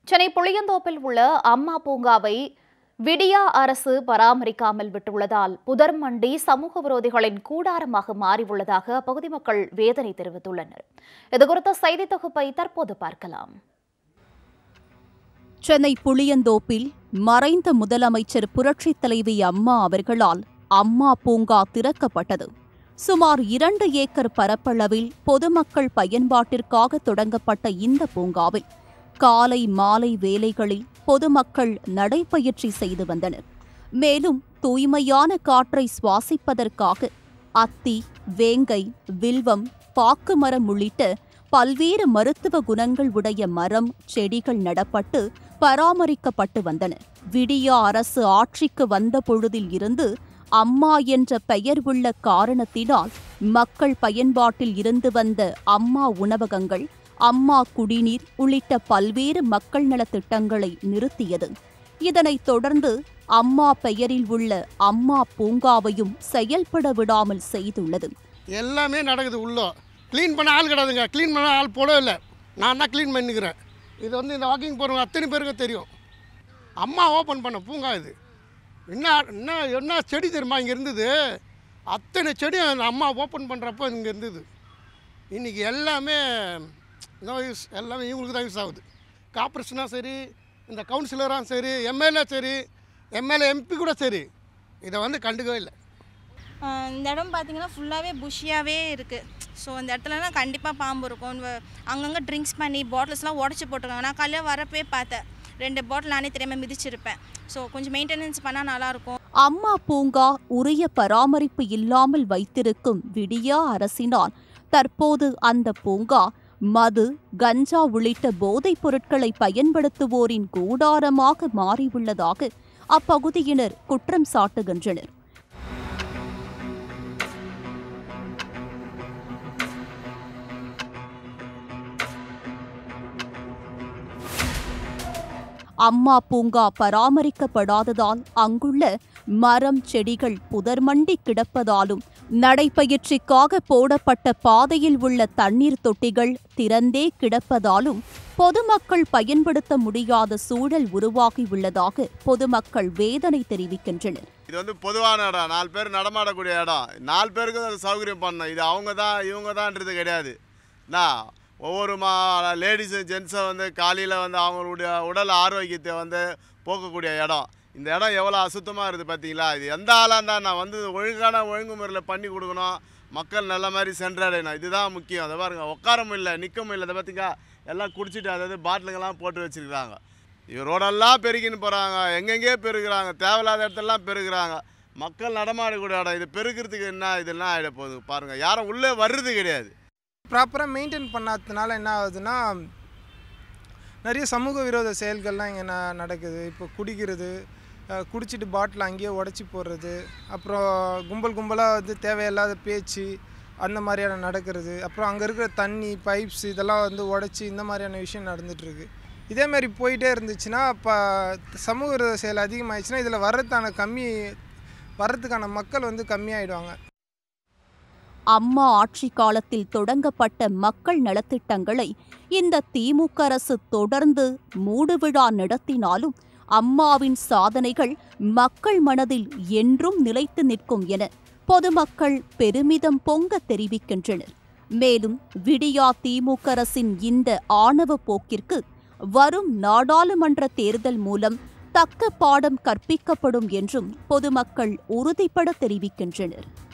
சென்னை புளியந்தோப்பில் உள்ள அம்மா பூங்காவை விடியா அரசு பராமரிக்காமல் விட்டுள்ளதால் புதர்மண்டி சமூக விரோதிகளின் கூடாரமாக மாறியுள்ளதாக அப்பகுதி மக்கள் வேதனை தெரிவித்துள்ளனர் இதுகுறித்த செய்தி தொகுப்பை தற்போது பார்க்கலாம் சென்னை புளியந்தோப்பில் மறைந்த முதலமைச்சர் புரட்சித் தலைவி அம்மா அவர்களால் அம்மா பூங்கா திறக்கப்பட்டது சுமார் இரண்டு ஏக்கர் பரப்பளவில் பொதுமக்கள் பயன்பாட்டிற்காக தொடங்கப்பட்ட இந்த பூங்காவில் காலை மாலை வேளைகளில் பொதுமக்கள் நடைபயிற்சி செய்து வந்தனர் மேலும் தூய்மையான காற்றை சுவாசிப்பதற்காக அத்தி வேங்கை வில்வம் பாக்கு மரம் உள்ளிட்ட பல்வேறு மருத்துவ குணங்கள் உடைய மரம் செடிகள் நடப்பட்டு பராமரிக்கப்பட்டு வந்தன விடியா அரசு ஆட்சிக்கு வந்த பொழுதில் இருந்து அம்மா என்ற பெயர் உள்ள காரணத்தினால் மக்கள் பயன்பாட்டில் இருந்து வந்த அம்மா உணவகங்கள் அம்மா குடிநீர் உள்ளிட்ட பல்வேறு மக்கள் நலத் திட்டங்களை நிறுத்தியது இதனைத் தொடர்ந்து அம்மா பெயரில் உள்ள அம்மா பூங்காவையும் செயல்பட விடாமல் செய்துள்ளது எல்லாமே நடக்குது உள்ளே க்ளீன் பண்ண ஆள் கிடையாதுங்க க்ளீன் பண்ண ஆள் போடவே இல்லை நான் தான் க்ளீன் பண்ணிக்கிறேன் இது வந்து இந்த வாக்கிங் போகிறவங்க அத்தனை பேருக்கு தெரியும் அம்மா ஓப்பன் பண்ண பூங்கா இது என்ன என்ன என்ன செடி தெரியுமா இங்கே இருந்தது அத்தனை செடியும் அந்த அம்மா ஓப்பன் பண்ணுறப்போ இங்கே இருந்தது இன்றைக்கி எல்லாமே நோ யூஸ் எல்லாமே இவங்களுக்கு தான் யூஸ் ஆகுது கார்பரேஷனாக சரி இந்த கவுன்சிலராக சரி எம்எல்ஏ சரி எம்எல்ஏ எம்பி கூட சரி இதை வந்து கண்டுக்கவே இல்லை ஆஹ் இந்த இடம் பார்த்தீங்கன்னா ஃபுல்லாகவே புஷியாகவே இருக்குது ஸோ இந்த இடத்துலலாம் கண்டிப்பாக பாம்பு இருக்கும் வ- அங்கங்கே ட்ரிங்க்ஸ் பண்ணி பாட்டில்ஸ்லாம் உடச்சி போட்டிருக்காங்க நான் காலையில் வரப்பே பார்த்தேன் ரெண்டு பாட்டில் நானே தெரியாமல் மிதிச்சிருப்பேன் ஸோ கொஞ்சம் மெயின்டெனன்ஸ் பண்ணால் நல்லாயிருக்கும் அம்மா பூங்கா உரிய பராமரிப்பு இல்லாமல் வைத்திருக்கும் விடியா அரசினால் தற்போது அந்த பூங்கா மது கஞ்சா உள்ளிட்ட போதைப் பொருட்களை பயன்படுத்துவோரின் கூடாரமாக மாறியுள்ளதாக அப்பகுதியினர் குற்றம் சாட்டுகின்றனர் அம்மா பூங்கா பராமரிக்கப்படாததால் அங்குள்ள மரம் செடிகள் புதர்மண்டி கிடப்பதாலும் நடைப்பயிற்சிக்காக போடப்பட்ட பாதையில் உள்ள தண்ணீர் தொட்டிகள் திறந்தே கிடப்பதாலும் பொதுமக்கள் பயன்படுத்த முடியாத சூழல் உருவாகியுள்ளதாக பொதுமக்கள் வேதனை தெரிவிக்கின்றனர் இது வந்து பொதுவான இடம் நாலு பேர் நடமாடக்கூடிய இடம் நாலு பேருக்கும் அது சௌகரியம் பண்ணணும் இது அவங்க தான் இவங்க தான்ன்றது கிடையாது நான் ஒவ்வொரு மா லேடிஸு ஜென்ஸும் வந்து காலையில் வந்து அவங்களுடைய உடல் ஆரோக்கியத்தை வந்து போக்கக்கூடிய இடம் இந்த இடம் எவ்வளோ அசுத்தமாக இருக்குது பார்த்தீங்களா இது எந்த ஆளாக இருந்தால் நான் வந்து ஒழுங்கான ஒழுங்குமுறையில் பண்ணி கொடுக்கணும் மக்கள் நல்ல மாதிரி சென்றடையணும் இதுதான் முக்கியம் அதை பாருங்க உட்காரமும் இல்லை நிற்கவும் இல்லை அதை பார்த்தீங்க எல்லாம் குடிச்சிட்டு அதாவது பாட்டிலுங்கெல்லாம் போட்டு வச்சுருக்காங்க ரோடெல்லாம் பெருகின்னு போகிறாங்க எங்கெங்கேயோ பெருகுறாங்க தேவையில்லாத இடத்துலலாம் பெருகுறாங்க மக்கள் நடமாடக்கூடிய இடம் இது பெருக்கிறதுக்கு என்ன இதெல்லாம் ஆகிட போகுது பாருங்கள் யாரும் உள்ளே வர்றது கிடையாது ப்ராப்பராக மெயின்டைன் பண்ணாததுனால என்ன ஆகுதுன்னா நிறைய சமூக விரோத செயல்கள்லாம் இங்கே ந நடக்குது இப்போ குடிக்கிறது அஹ், குடிச்சிட்டு பாட்டில் அங்கேயே உடச்சி போடுறது அப்புறம் கும்பல் கும்பலாக வந்து தேவையில்லாத பேச்சு அந்த மாதிரியான நடக்கிறது அப்புறம் அங்கே இருக்கிற தண்ணி பைப்ஸ் இதெல்லாம் வந்து உடச்சி இந்த மாதிரியான விஷயம் நடந்துகிட்ருக்கு இதே மாதிரி போயிட்டே இருந்துச்சுன்னா இப்போ சமூக விரோத செயல் அதிகமாகிடுச்சுன்னா இதில் வர்றதுக்கான கம்மி வர்றதுக்கான மக்கள் வந்து கம்மியாயிடுவாங்க அம்மா ஆட்சி காலத்தில் தொடங்கப்பட்ட மக்கள் நலத்திட்டங்களை இந்த திமுக அரசு தொடர்ந்து மூடுவிழா நடத்தினாலும் அம்மாவின் சாதனைகள் மக்கள் மனதில் என்றும் நிலைத்து நிற்கும் என பொதுமக்கள் பெருமிதம் பொங்க தெரிவிக்கின்றனர் மேலும் விடியா திமுக அரசின் இந்த ஆணவ போக்கிற்கு வரும் நாடாளுமன்ற தேர்தல் மூலம் தக்க பாடம் கற்பிக்கப்படும் என்றும் பொதுமக்கள் உறுதிபட தெரிவிக்கின்றனர்